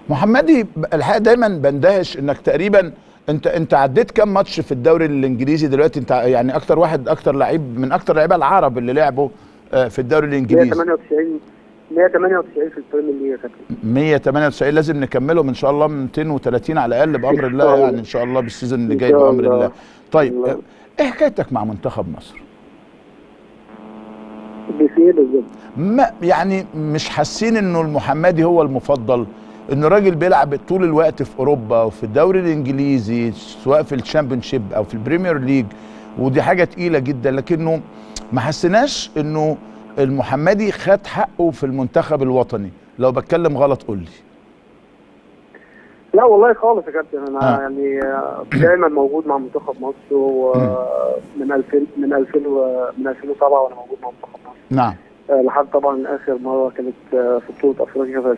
محمدي الحقيقه دايما بندهش انك تقريبا انت انت عديت كام ماتش في الدوري الانجليزي دلوقتي انت يعني اكتر واحد اكتر لعيب من اكتر لعيبه العرب اللي لعبوا آه، في الدوري الانجليزي 198 198 في البريمير ليج يا كابتن 198 لازم نكملهم ان شاء الله 230 على الاقل بامر الله يعني ان شاء الله بالسيزون اللي إن جاي شاء بامر الله. الله طيب الله. آه، ايه حكايتك مع منتخب مصر بفيه بالظبط ما يعني مش حاسين انه المحمدي هو المفضل انه راجل بيلعب طول الوقت في اوروبا وفي الدوري الانجليزي سواء في الشامبيونشيب او في البريمير ليج ودي حاجه تقيله جدا لكنه ما حسيناش انه المحمدي خد حقه في المنتخب الوطني لو بتكلم غلط قول لي لا والله خالص يا كابتن انا آه. يعني آه، دايما موجود مع منتخب مصر ومن 2000 من 2000 و- من 2007 وانا موجود مع منتخب مصر نعم آه، لحد طبعا اخر مره كانت آه، في بطوله افريقيا في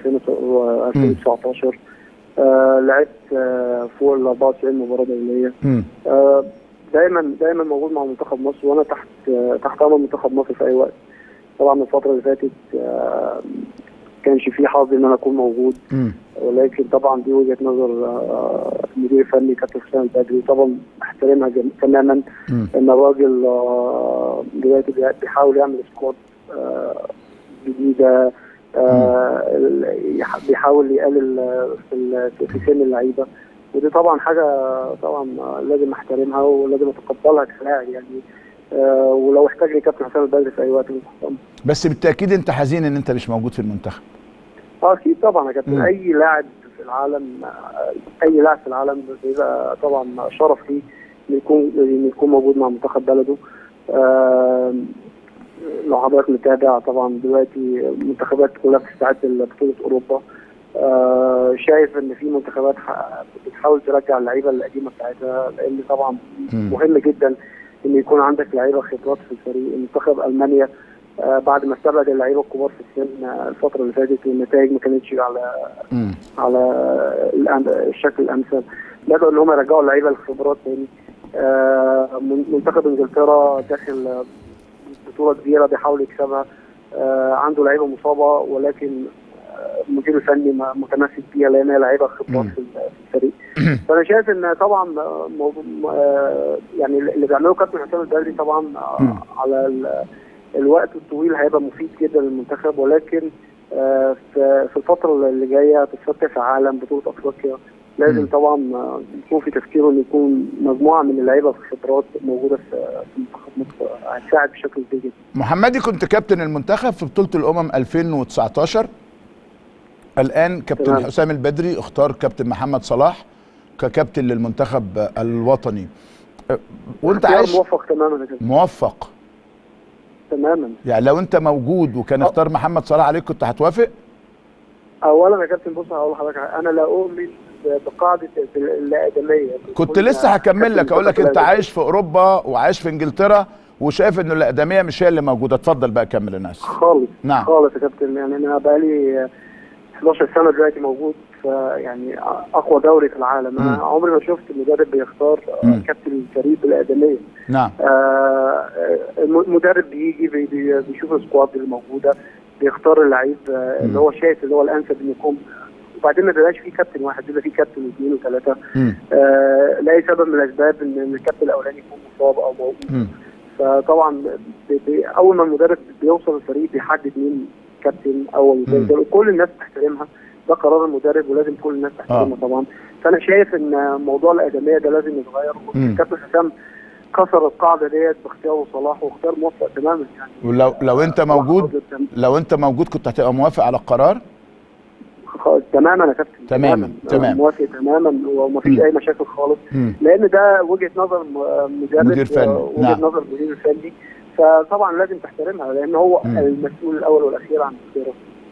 2019 آه، لعبت آه، فوق ال 94 مباراه دوليه مم. آه، دايما دايما موجود مع منتخب مصر وانا تحت آه، تحت امر منتخب مصر في اي وقت طبعا الفتره اللي فاتت آه، كانش في حظ ان انا اكون موجود مم. ولكن طبعا دي وجهه نظر آه، المدير الفني كابتن حسام البدري طبعا احترمها جم- تماما مم. ان الراجل آه، دلوقتي بي- بيحاول يعمل سكواد آه، جديده آه، ال- يح- بيحاول يقلل آه، في ال- في سن اللعيبه ودي طبعا حاجه طبعا آه، لازم احترمها ولازم اتقبلها كلاعب يعني آه، ولو احتاجني كابتن حسام البدري في اي وقت من تحت أمره. بس بالتاكيد انت حزين ان انت مش موجود في المنتخب اه اكيد طبعا يا مم. كابتن اي لاعب في العالم آه، اي لاعب في العالم بيبقى طبعا شرف ليه انه يكون انه يكون موجود مع منتخب بلده آه، لو حضرتك متابع طبعا دلوقتي المنتخبات كلها بتستعد لبطوله اوروبا آه، شايف ان في منتخبات ح- بتحاول ترجع اللعيبه القديمه بتاعتها لان طبعا مم. مهم جدا ان يكون عندك لعيبه خبرات في الفريق منتخب المانيا آه، بعد ما استبعد اللعيبه الكبار في السن آه، الفتره اللي فاتت والنتائج ما كانتش على مم. على الأم- الشكل الامثل بداوا ان هم يرجعوا اللعيبه الخبرات تاني آه، من- منتخب انجلترا داخل آه، بطوله كبيره بيحاول يكسبها آه، عنده لعيبه مصابه ولكن آه، المدير الفني ما- متمسك بيها لان هي لعيبه خبرات مم. في ال- في الفريق فانا شايف ان طبعا آه، موضوع آه، يعني اللي بيعمله كابتن حسام البدري طبعا آه، مم. على ال- الوقت الطويل هيبقى مفيد جدا للمنتخب ولكن آه، في في الفتره اللي جايه تصفيات كاس العالم بطوله افريقيا لازم مم. طبعا آه، يكون في تفكيره ان يكون مجموعه من اللعيبه الخبرات موجوده في في منتخب مصر هتساعد بشكل كبير جدا. محمدي كنت كابتن المنتخب في بطولة الأمم 2019 الآن كابتن تمام. حسام البدري اختار كابتن محمد صلاح ككابتن للمنتخب الوطني أه، وانت اختيار عايش موفق تماما يا كابتن موفق تماما يعني لو انت موجود وكان أه. اختار محمد صلاح عليك كنت هتوافق اولا يا كابتن بص هقول لحضرتك حاجة. انا لا اؤمن بقاعده الادميه كنت لسه هكمل لك اقول لك انت عايش في اوروبا وعايش في انجلترا وشايف انه الاقدميه مش هي اللي موجوده اتفضل بقى كمل يا ناس خالص نعم. خالص يا كابتن يعني انا بقالي 11 سنه دلوقتي موجود في يعني اقوى دوري في العالم انا مم. عمري ما شفت مدرب بيختار آه، مم. كابتن الفريق بالادميه نعم آه، الم- المدرب بيجي بي- بي- بيشوف السكواد اللي موجوده بيختار اللعيب آه، مم. اللي هو شايف اللي هو الانسب انه يكون وبعدين ما بيبقاش فيه كابتن واحد بيبقى فيه كابتن واثنين وثلاثه مم. آه، لاي سبب من الاسباب ان إن الكابتن الاولاني يكون مصاب او موجود مم. فطبعا بي بي اول ما المدرب بيوصل الفريق بيحدد مين كابتن اول مم. مدرب كل الناس تحترمها ده قرار المدرب ولازم كل الناس تحترمها طبعا فانا شايف ان موضوع الادميه ده لازم يتغير مم. كابتن حسام كسر القاعده ديت باختياره صلاح واختيار موفق تماما يعني ولو لو انت موجود وحافظ لو انت موجود كنت هتبقى موافق على القرار خ- تماما يا كابتن تماما، تمام. موافق تماما ومفيش مم. اي مشاكل خالص مم. لان ده وجهه نظر م- مدرب مدير فني، آه، وجهه نعم. نظر مدير فني فطبعا لازم تحترمها لان هو مم. المسؤول الاول والاخير عن اختياره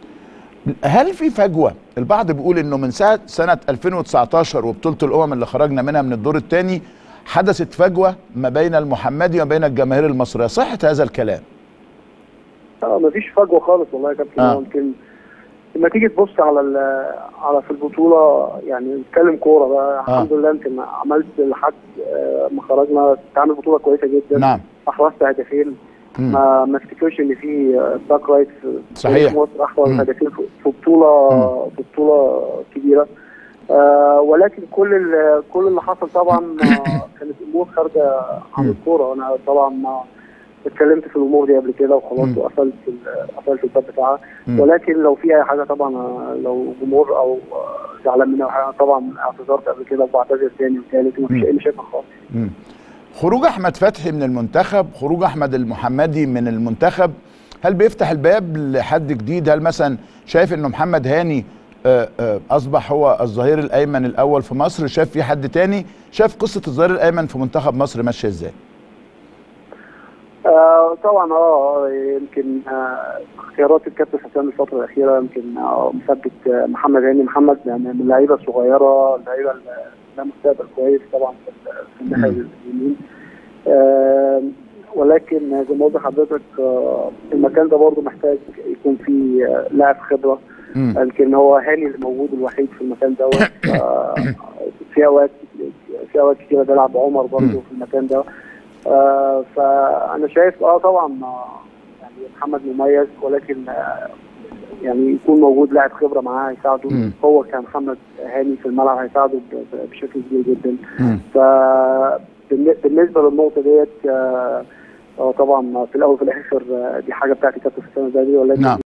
هل في فجوه البعض بيقول انه من ساعه سنه 2019 وبطوله الامم اللي خرجنا منها من الدور الثاني حدثت فجوه ما بين المحمدي وما بين الجماهير المصريه صحه هذا الكلام اه مفيش فجوه خالص والله يا كابتن آه. آه. يمكن لما تيجي تبص على ال- على في البطوله يعني نتكلم كوره بقى آه. الحمد لله يمكن عملت لحد آه، ما خرجنا تعمل بطوله كويسه جدا نعم احرزت هدفين مم. ما ما افتكرش ان في آه، باك رايت في صحيح. تاريخ مصر احرز مم. هدفين في في بطوله في بطوله كبيره آه ولكن كل ال- كل اللي حصل طبعا آه، كانت امور خارجه عن مم. الكوره وانا طبعا آه، اتكلمت في الامور دي قبل كده وخلاص مم. وقفلت ال- قفلت الباب بتاعها مم. ولكن لو في اي حاجه طبعا آه، لو جمهور او آه، زعلان منها أو حاجة، طبعا اعتذرت قبل كده وبعتذر تاني وتالت ومفيش مم. اي مشاكل خالص مم. خروج احمد فتحي من المنتخب خروج احمد المحمدي من المنتخب هل بيفتح الباب لحد جديد هل مثلا شايف انه محمد هاني آه، آه، اصبح هو الظهير الايمن الاول في مصر شاف في حد تاني شاف قصه الظهير الايمن في منتخب مصر ماشيه ازاي آه طبعا اه يمكن آه اختيارات الكابتن حسام الفتره الاخيره يمكن آه مثبت آه محمد هاني محمد يعني من اللعيبه الصغيره اللعيبه اللي لها مستقبل كويس طبعا في ال- في الناحيه مم. اليمين آه ولكن زي ما قلت لحضرتك آه المكان ده برضه محتاج يكون فيه آه لاعب خبره مم. يمكن هو هاني اللي موجود الوحيد في المكان دوت آه، في اوقات في اوقات كتيره بيلعب عمر مم. برضه في المكان ده آه، فانا شايف اه طبعا آه، يعني محمد مميز ولكن آه، يعني يكون موجود لاعب خبره معاه هيساعده مم. هو كمحمد هاني في الملعب هيساعده ب- ب- بشكل كبير جدا مم. فبالنسبه للنقطه ديت آه، آه، طبعا في الاول وفي الاخر آه، دي حاجه بتاعت كابتن حسام البدري ولكن نعم